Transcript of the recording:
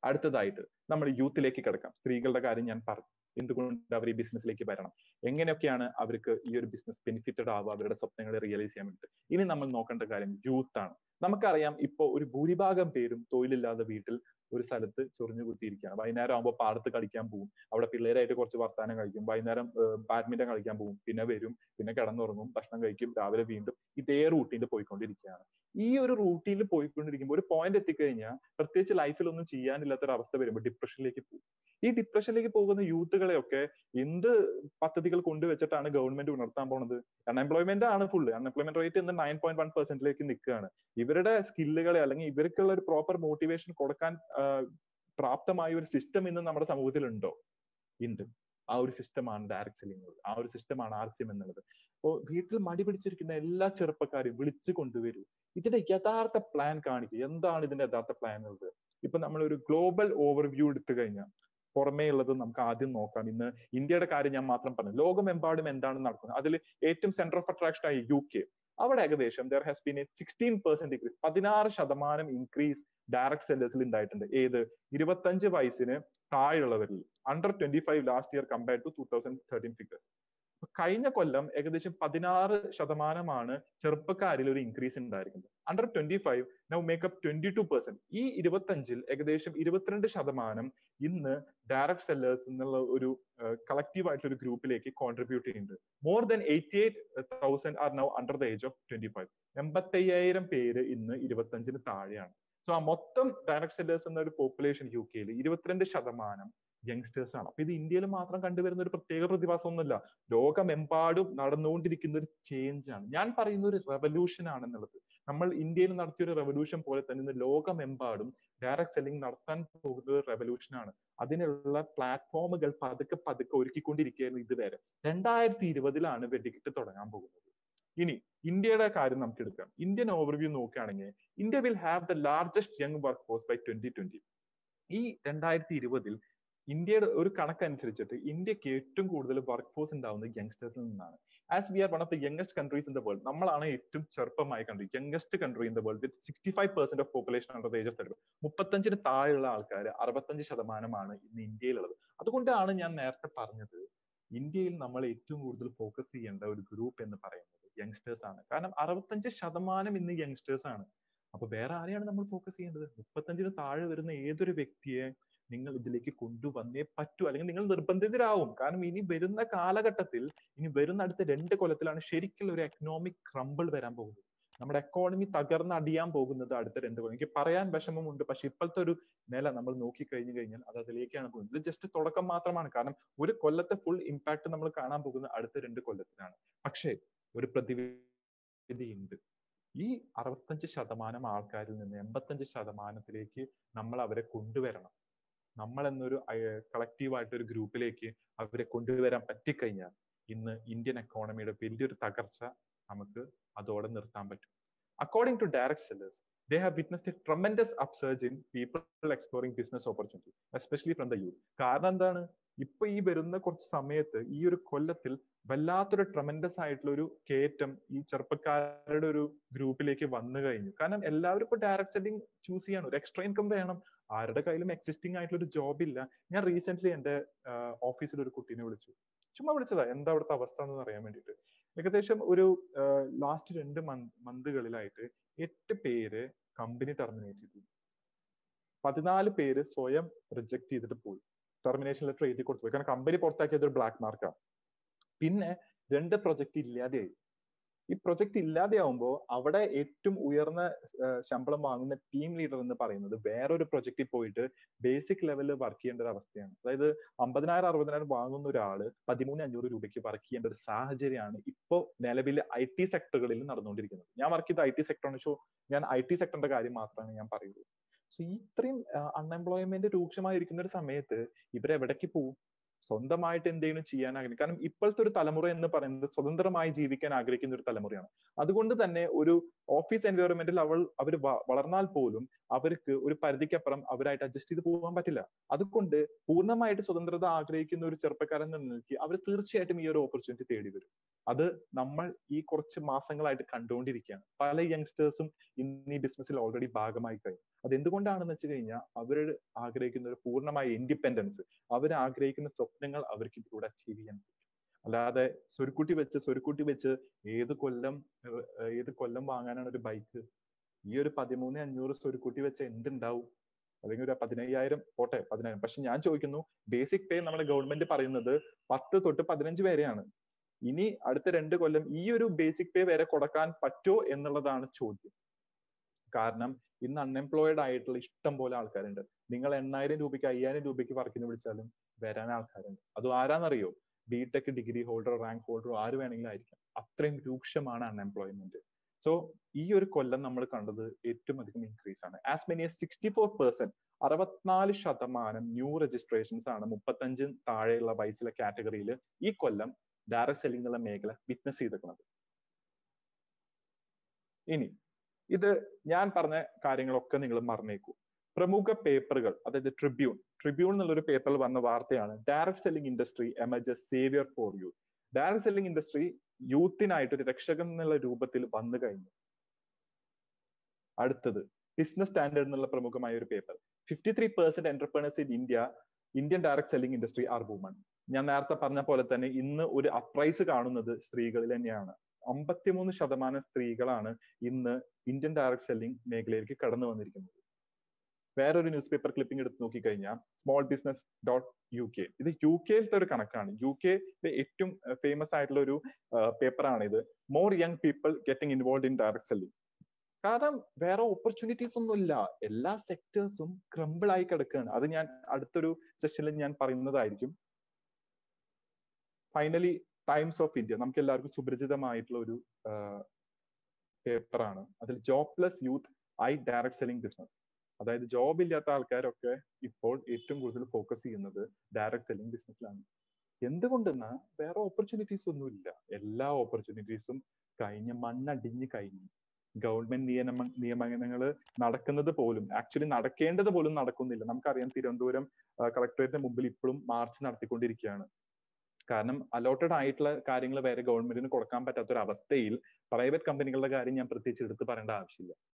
അടുത്തതായിട്ട് നമ്മൾ യൂത്തിലേക്ക് കിടക്കാം സ്ത്രീകളുടെ കാര്യം ഞാൻ പറഞ്ഞു എന്തുകൊണ്ട് അവർ ഈ ബിസിനസ്സിലേക്ക് വരണം എങ്ങനെയൊക്കെയാണ് അവർക്ക് ഈ ഒരു ബിസിനസ് ബെനിഫിറ്റഡ് ആവുക അവരുടെ സ്വപ്നങ്ങളെ റിയലൈസ് ചെയ്യാൻ വേണ്ടിയിട്ട് ഇനി നമ്മൾ നോക്കേണ്ട കാര്യം യൂത്ത് ആണ് നമുക്കറിയാം ഇപ്പോ ഒരു ഭൂരിഭാഗം പേരും തൊഴിലില്ലാതെ വീട്ടിൽ ഒരു സ്ഥലത്ത് ചൊറിഞ്ഞു കുത്തിയിരിക്കുകയാണ് വൈകുന്നേരം ആകുമ്പോൾ പാടത്ത് കളിക്കാൻ പോകും അവിടെ പിള്ളേരായിട്ട് കുറച്ച് വർത്താനം കഴിക്കും വൈകുന്നേരം ബാഡ്മിന്റൺ കളിക്കാൻ പോകും പിന്നെ വരും പിന്നെ കിടന്നുറങ്ങും ഭക്ഷണം കഴിക്കും രാവിലെ വീണ്ടും ഇതേ റൂട്ടീനിൽ പോയിക്കൊണ്ടിരിക്കുകയാണ് ഈ ഒരു റൂട്ടീനിൽ പോയിക്കൊണ്ടിരിക്കുമ്പോൾ ഒരു പോയിന്റ് എത്തിക്കഴിഞ്ഞാൽ പ്രത്യേകിച്ച് ലൈഫിൽ ഒന്നും ചെയ്യാനില്ലാത്ത ഒരു അവസ്ഥ വരുമ്പോൾ ഡിപ്രഷനിലേക്ക് പോകും ഈ ഡിപ്രഷനിലേക്ക് പോകുന്ന യൂത്തുകളെയൊക്കെ എന്ത് പദ്ധതികൾ കൊണ്ടുവച്ചിട്ടാണ് ഗവൺമെന്റ് ഉണർത്താൻ പോണത് അൺഎംപ്ലോയ്മെന്റ് ആണ് ഫുള്ള് അൺഎംപ്ലോയ്മെന്റ് റേറ്റ് ഇന്ന് നയൻ പോയിന്റ് വൺ പെർസെന്റിലേക്ക് നിൽക്കുകയാണ് ഇവരുടെ സ്കില്ലുകളെ അല്ലെങ്കിൽ ഇവർക്കുള്ള ഒരു പ്രോപ്പർ മോട്ടിവേഷൻ കൊടുക്കാൻ പ്രാപ്തമായ ഒരു സിസ്റ്റം ഇന്ന് നമ്മുടെ സമൂഹത്തിൽ ഉണ്ടോ ഉണ്ട് ആ ഒരു സിസ്റ്റമാണ് ഡയറക്ട് സെല്ലിംഗ് ആ ഒരു സിസ്റ്റമാണ് ആർ സി എം എന്നുള്ളത് അപ്പോൾ വീട്ടിൽ മടി പിടിച്ചിരിക്കുന്ന എല്ലാ ചെറുപ്പക്കാരെയും വിളിച്ചു കൊണ്ടുവരൂ ഇതിന്റെ യഥാർത്ഥ പ്ലാൻ കാണിക്കുക എന്താണ് ഇതിന്റെ യഥാർത്ഥ പ്ലാൻ എന്നുള്ളത് ഇപ്പൊ നമ്മൾ ഒരു ഗ്ലോബൽ ഓവർവ്യൂ എടുത്തു കഴിഞ്ഞാൽ പുറമേ ഉള്ളത് നമുക്ക് ആദ്യം നോക്കാം ഇന്ന് ഇന്ത്യയുടെ കാര്യം ഞാൻ മാത്രം പറഞ്ഞു ലോകമെമ്പാടും എന്താണ് നടക്കുന്നത് അതിൽ ഏറ്റവും സെന്റർ ഓഫ് അട്രാക്ഷൻ ആയി യു കെ അവിടെ ഏകദേശം there has been a sixteen percent increase പതിനാറ് ശതമാനം ഇൻക്രീസ് ഡയറക്ട് സെല്ലേഴ്സിൽ ഉണ്ടായിട്ടുണ്ട് ഏത് ഇരുപത്തഞ്ച് വയസ്സിന് താഴെയുള്ളവരിൽ under twenty five last year compared to two thousand thirteen figures കഴിഞ്ഞ കൊല്ലം ഏകദേശം പതിനാറ് ശതമാനമാണ് ചെറുപ്പക്കാരിൽ ഒരു ഇൻക്രീസ് ഉണ്ടായിരിക്കുന്നത് under twenty five now make up twenty two percent ഈ ഇരുപത്തഞ്ചിൽ ഏകദേശം ഇരുപത്തിരണ്ട് ശതമാനം ഇന്ന് ഡയറക്ട് സെല്ലേഴ്സ് എന്നുള്ള ഒരു കളക്റ്റീവ് ആയിട്ടുള്ള ഒരു ഗ്രൂപ്പിലേക്ക് കോൺട്രിബ്യൂട്ട് ചെയ്യുന്നുണ്ട് more than eighty eight thousand are now under the age of twenty five എൺപത്തയ്യായിരം പേര് ഇന്ന് ഇരുപത്തഞ്ചിന് താഴെയാണ് സോ ആ മൊത്തം ഡയറക്ട് സെല്ലേഴ്സ് എന്ന ഒരു പോപ്പുലേഷൻ യു കെയിൽ ഇരുപത്തിരണ്ട് ശതമാനം യങ്സ്റ്റേഴ്സ് ആണ് അപ്പൊ ഇത് ഇന്ത്യയിൽ മാത്രം കണ്ടുവരുന്ന ഒരു പ്രത്യേക പ്രതിഭാസമൊന്നുമല്ല ലോകമെമ്പാടും നടന്നുകൊണ്ടിരിക്കുന്ന ഒരു ചേഞ്ച് ആണ് ഞാൻ പറയുന്ന ഒരു റെവല്യൂഷൻ ആണെന്നുള്ളത് നമ്മൾ ഇന്ത്യയിൽ നടത്തിയ ഒരു റെവല്യൂഷൻ പോലെ തന്നെ ഇന്ന് ലോകമെമ്പാടും ഡയറക്ട് സെല്ലിംഗ് നടത്താൻ പോകുന്ന ഒരു റെവല്യൂഷൻ ആണ് അതിനുള്ള പ്ലാറ്റ്ഫോമുകൾ പതുക്കെ പതുക്കെ ഒരുക്കിക്കൊണ്ടിരിക്കുകയായിരുന്നു ഇതുവരെ രണ്ടായിരത്തി ഇരുപതിലാണ് വെടിക്കെട്ട് തുടങ്ങാൻ പോകുന്നത് ഇനി ഇന്ത്യയുടെ കാര്യം നമുക്ക് എടുക്കാം ഇന്ത്യൻ ഓവർവ്യൂ നോക്കുകയാണെങ്കിൽ India will have the largest young workforce by twenty twenty ഈ രണ്ടായിരത്തി ഇരുപതിൽ ഇന്ത്യയുടെ ഒരു കണക്കനുസരിച്ചിട്ട് ഇന്ത്യക്ക് ഏറ്റവും കൂടുതൽ വർക്ക് ഫോഴ്സ് ഉണ്ടാവുന്നത് യങ്സ്റ്റേഴ്സിൽ നിന്നാണ് as we are one of the youngest countries in the world നമ്മളാണ് ഏറ്റവും ചെറുപ്പമായ country youngest country in the world with sixty five percent of population under the age of thirty മുപ്പത്തഞ്ചിന് താഴെയുള്ള ആൾക്കാർ അറുപത്തഞ്ച് ശതമാനമാണ് ഇന്ന് ഇന്ത്യയിലുള്ളത് അതുകൊണ്ടാണ് ഞാൻ നേരത്തെ പറഞ്ഞത് ഇന്ത്യയിൽ നമ്മൾ ഏറ്റവും കൂടുതൽ ഫോക്കസ് ചെയ്യേണ്ട ഒരു ഗ്രൂപ്പ് എന്ന് പറയുന്നത് യങ്സ്റ്റേഴ്സ് ആണ് കാരണം അറുപത്തഞ്ച് ശതമാനം ഇന്ന് യങ്സ്റ്റേഴ്സ് ആണ് അപ്പൊ വേറെ ആരെയാണ് നമ്മൾ ഫോക്കസ് ചെയ്യേണ്ടത് മുപ്പത്തഞ്ചിന് താഴെ വരുന്ന ഏതൊരു വ്യക്തിയെ നിങ്ങൾ ഇതിലേക്ക് കൊണ്ടുവന്നേ പറ്റൂ അല്ലെങ്കിൽ നിങ്ങൾ നിർബന്ധിതരാവും കാരണം ഇനി വരുന്ന കാലഘട്ടത്തിൽ ഇനി വരുന്ന അടുത്ത രണ്ട് കൊല്ലത്തിലാണ് ശരിക്കുള്ള ഒരു എക്കണോമിക് ക്രമ്പിൾ വരാൻ പോകുന്നത് നമ്മുടെ എക്കോണമി തകർന്ന് അടിയാൻ പോകുന്നത് അടുത്ത രണ്ട് കൊല്ലം എനിക്ക് പറയാൻ വിഷമമുണ്ട് പക്ഷെ ഇപ്പോഴത്തെ ഒരു നില നമ്മൾ നോക്കി കഴിഞ്ഞു കഴിഞ്ഞാൽ അത് അതിലേക്കാണ് പോകുന്നത് ഇത് ജസ്റ്റ് തുടക്കം മാത്രമാണ് കാരണം ഒരു കൊല്ലത്തെ ഫുൾ ഇമ്പാക്ട് നമ്മൾ കാണാൻ പോകുന്നത് അടുത്ത രണ്ട് കൊല്ലത്തിലാണ് പക്ഷേ ഒരു പ്രതിവിധിയുണ്ട് ഈ അറുപത്തഞ്ച് ശതമാനം ആൾക്കാരിൽ നിന്ന് എൺപത്തഞ്ച് ശതമാനത്തിലേക്ക് നമ്മൾ അവരെ കൊണ്ടുവരണം നമ്മൾ എന്നൊരു കളക്റ്റീവായിട്ട് ഒരു ഗ്രൂപ്പിലേക്ക് അവരെ കൊണ്ടുവരാൻ പറ്റിക്കഴിഞ്ഞാൽ ഇന്ന് ഇന്ത്യൻ എക്കോണമിയുടെ വലിയൊരു തകർച്ച നമുക്ക് അതോടെ നിർത്താൻ പറ്റും according to direct sellers they have witnessed a tremendous upsurge in people exploring business opportunity, especially from the youth. കാരണം എന്താണ് ഇപ്പൊ ഈ വരുന്ന കുറച്ച് സമയത്ത് ഈ ഒരു കൊല്ലത്തിൽ വല്ലാത്തൊരു ട്രമൻഡസ് ആയിട്ടുള്ള ഒരു കയറ്റം ഈ ചെറുപ്പക്കാരുടെ ഒരു ഗ്രൂപ്പിലേക്ക് വന്നു കഴിഞ്ഞു കാരണം എല്ലാവരും ഇപ്പൊ ഡയറക്ട് സെല്ലിംഗ് ചൂസ് ചെയ്യാണ് ഒരു എക്സ്ട്രാ ഇൻകം വേണം ആരുടെ കയ്യിലും എക്സിസ്റ്റിംഗ് ആയിട്ടുള്ള ഒരു ജോബ് ഇല്ല ഞാൻ റീസെന്റ് എന്റെ ഓഫീസിൽ ഒരു കുട്ടീനെ വിളിച്ചു ചുമ്മാ വിളിച്ചതാ എന്താ അവിടുത്തെ അവസ്ഥ എന്ന് അറിയാൻ വേണ്ടിയിട്ട് ഏകദേശം ഒരു ലാസ്റ്റ് രണ്ട് മന്തുകളിലായിട്ട് എട്ട് പേര് കമ്പനി ടെർമിനേറ്റ് ചെയ്തു പതിനാല് പേര് സ്വയം റിജക്ട് ചെയ്തിട്ട് പോയി ടെർമിനേഷൻ ലെറ്റർ എഴുതി കൊടുത്തു പോയി കാരണം കമ്പനി പുറത്താക്കിയത് ഒരു ബ്ലാക്ക് മാർക്കാണ് പിന്നെ രണ്ട് പ്രൊജക്ട് ഇല്ലാതെയായി ഈ പ്രൊജക്ട് ഇല്ലാതെയാവുമ്പോൾ അവിടെ ഏറ്റവും ഉയർന്ന ശമ്പളം വാങ്ങുന്ന ടീം ലീഡർ എന്ന് പറയുന്നത് വേറൊരു പ്രൊജക്റ്റിൽ പോയിട്ട് ബേസിക് ലെവലിൽ വർക്ക് ചെയ്യേണ്ട ഒരു അവസ്ഥയാണ് അതായത് അമ്പതിനായിരം അറുപതിനായിരം വാങ്ങുന്ന ഒരാള് പതിമൂന്ന് അഞ്ഞൂറ് രൂപയ്ക്ക് വർക്ക് ചെയ്യേണ്ട ഒരു സാഹചര്യമാണ് ഇപ്പോൾ നിലവിൽ ഐ ടി സെക്ടറുകളിൽ നടന്നുകൊണ്ടിരിക്കുന്നത് ഞാൻ വർക്ക് ചെയ്ത ഐ ടി സെക്ടറാണ് ഷോ ഞാൻ ഐ ടി സെക്ടറിന്റെ കാര്യം മാത്രമാണ് ഞാൻ പറയുള്ളൂ സോ ഇത്രയും അൺഎംപ്ലോയ്മെന്റ് രൂക്ഷമായിരിക്കുന്ന ഒരു സമയത്ത് ഇവരെവിടേക്ക് പോകും സ്വന്തമായിട്ട് എന്തെങ്കിലും ചെയ്യാൻ ആഗ്രഹിക്കും കാരണം ഇപ്പോഴത്തെ ഒരു തലമുറ എന്ന് പറയുന്നത് സ്വതന്ത്രമായി ജീവിക്കാൻ ആഗ്രഹിക്കുന്ന ഒരു തലമുറയാണ് അതുകൊണ്ട് തന്നെ ഒരു ഓഫീസ് എൻവയോൺമെന്റിൽ അവൾ അവർ വളർന്നാൽ പോലും അവർക്ക് ഒരു പരിധിക്കപ്പുറം അവരായിട്ട് അഡ്ജസ്റ്റ് ചെയ്ത് പോകാൻ പറ്റില്ല അതുകൊണ്ട് പൂർണ്ണമായിട്ട് സ്വതന്ത്രത ആഗ്രഹിക്കുന്ന ഒരു ചെറുപ്പക്കാരൻ എന്ന നിലയ്ക്ക് അവർ തീർച്ചയായിട്ടും ഈ ഒരു ഓപ്പർച്യൂണിറ്റി തേടി വരും അത് നമ്മൾ ഈ കുറച്ച് മാസങ്ങളായിട്ട് കണ്ടുകൊണ്ടിരിക്കുകയാണ് പല യങ്സ്റ്റേഴ്സും ഇന്ന് ഈ ബിസിനസ്സിൽ ഓൾറെഡി ഭാഗമായി കഴിഞ്ഞു അത് എന്തുകൊണ്ടാണെന്ന് വെച്ച് കഴിഞ്ഞാൽ അവർ ആഗ്രഹിക്കുന്ന ഒരു പൂർണ്ണമായ ഇൻഡിപെൻഡൻസ് അവർ ആഗ്രഹിക്കുന്ന സ്വപ്നങ്ങൾ അവർക്ക് ഇതിലൂടെ അച്ചീവ് ചെയ്യാൻ പറ്റും അല്ലാതെ സ്വരുക്കുട്ടി വെച്ച് സ്വരുക്കുട്ടി വെച്ച് ഏത് കൊല്ലം ഏത് കൊല്ലം വാങ്ങാനാണ് ഒരു ബൈക്ക് ഈ ഒരു പതിമൂന്ന് അഞ്ഞൂറ് സ്വരുക്കുട്ടി വെച്ച് എന്തുണ്ടാവും അല്ലെങ്കിൽ ഒരു പതിനയ്യായിരം പോട്ടെ പതിനായിരം പക്ഷെ ഞാൻ ചോദിക്കുന്നു ബേസിക് പേ നമ്മുടെ ഗവൺമെന്റ് പറയുന്നത് പത്ത് തൊട്ട് പതിനഞ്ച് വരെയാണ് ഇനി അടുത്ത രണ്ട് കൊല്ലം ഈ ഒരു ബേസിക് പേ വരെ കൊടുക്കാൻ പറ്റുമോ എന്നുള്ളതാണ് ചോദ്യം കാരണം ഇന്ന് അൺഎംപ്ലോയിഡ് ആയിട്ടുള്ള ഇഷ്ടം പോലെ ആൾക്കാരുണ്ട് നിങ്ങൾ എണ്ണായിരം രൂപയ്ക്ക് അയ്യായിരം രൂപയ്ക്ക് വർക്കിന് വിളിച്ചാലും വരാൻ ആൾക്കാരുണ്ട് അത് ആരാന്നറിയോ BTech degree holder rank holder ആര് വേണമെങ്കിലും ആയിരിക്കാം അത്രയും രൂക്ഷമാണ് അൺഎംപ്ലോയ്മെന്റ് സോ ഈ ഒരു കൊല്ലം നമ്മൾ കണ്ടത് ഏറ്റവും അധികം ഇൻക്രീസ് ആണ് as many sixty four percent അറുപത്തിനാല് ശതമാനം ന്യൂ രജിസ്ട്രേഷൻസ് ആണ് മുപ്പത്തഞ്ചിന് താഴെയുള്ള വയസ്സിലെ കാറ്റഗറിയിൽ ഈ കൊല്ലം ഡയറക്ട് സെല്ലിംഗ് എന്നുള്ള മേഖല വിറ്റ്നസ് ചെയ്തിരിക്കുന്നത് ഇനി ഇത് ഞാൻ പറഞ്ഞ കാര്യങ്ങളൊക്കെ നിങ്ങൾ മറന്നേക്കൂ പ്രമുഖ പേപ്പറുകൾ അതായത് ട്രിബ്യൂൺ ട്രിബ്യൂൺ എന്നുള്ളൊരു പേപ്പറിൽ വന്ന വാർത്തയാണ് direct selling industry emerges saviour for youth direct selling industry യൂത്തിനായിട്ട് ഒരു രക്ഷകൻ എന്നുള്ള രൂപത്തിൽ വന്നു കഴിഞ്ഞു അടുത്തത് ബിസിനസ് സ്റ്റാൻഡേർഡ് എന്നുള്ള പ്രമുഖമായ ഒരു paper fifty three percent entrepreneurs in India Indian direct selling industry are women ഞാൻ നേരത്തെ പറഞ്ഞ പോലെ തന്നെ ഇന്ന് ഒരു അപ്രൈസ് കാണുന്നത് സ്ത്രീകളിൽ തന്നെയാണ് അമ്പത്തിമൂന്ന് ശതമാനം സ്ത്രീകളാണ് ഇന്ന് ഇന്ത്യൻ ഡയറക്ട് സെല്ലിംഗ് മേഖലയിലേക്ക് കടന്നു വന്നിരിക്കുന്നത് വേറൊരു ന്യൂസ് പേപ്പർ ക്ലിപ്പിംഗ് എടുത്ത് നോക്കിക്കഴിഞ്ഞാൽ small business dot U K ഇത് യു കെയിലത്തെ ഒരു കണക്കാണ് യു കെ ഏറ്റവും ഫേമസ് ആയിട്ടുള്ള ഒരു പേപ്പറാണ് ഇത് more young people getting involve in direct selling കാരണം വേറെ ഓപ്പർച്യൂണിറ്റീസ് ഒന്നുമില്ല എല്ലാ സെക്ടേഴ്സും ക്രംബിൾ ആയി കിടക്കുകയാണ് അത് ഞാൻ അടുത്തൊരു സെഷനിൽ ഞാൻ പറയുന്നതായിരിക്കും ഫൈനലി ടൈംസ് ഓഫ് ഇന്ത്യ നമുക്ക് എല്ലാവർക്കും സുപരിചിതമായിട്ടുള്ള ഒരു പേപ്പറാണ് അതിൽ jobless youth I direct selling business അതായത് ജോബ് ഇല്ലാത്ത ആൾക്കാരൊക്കെ ഇപ്പോൾ ഏറ്റവും കൂടുതൽ ഫോക്കസ് ചെയ്യുന്നത് ഡയറക്ട് സെല്ലിംഗ് ബിസിനസ്സിലാണ് എന്തുകൊണ്ടെന്നാ വേറെ ഓപ്പർച്യൂണിറ്റീസ് ഒന്നുമില്ല എല്ലാ ഓപ്പർച്യൂണിറ്റീസും കഴിഞ്ഞ് മണ്ണടിഞ്ഞ് കഴിഞ്ഞു ഗവൺമെന്റ് നിയമ നിയമനങ്ങൾ നടക്കുന്നത് പോലും ആക്ച്വലി നടക്കേണ്ടത് പോലും നടക്കുന്നില്ല നമുക്കറിയാം തിരുവനന്തപുരം കളക്ടറേറ്റിന് മുമ്പിൽ ഇപ്പോഴും മാർച്ച് നടത്തിക്കൊണ്ടിരിക്കുകയാണ് കാരണം അലോട്ടഡ് ആയിട്ടുള്ള കാര്യങ്ങൾ വേറെ ഗവൺമെന്റിന് കൊടുക്കാൻ പറ്റാത്ത ഒരു അവസ്ഥയിൽ പ്രൈവറ്റ് കമ്പനികളുടെ കാര്യം ഞാൻ പ്രത്യേകിച്ച് എടുത്ത് പറയേണ്ട ആവശ്യമില്ല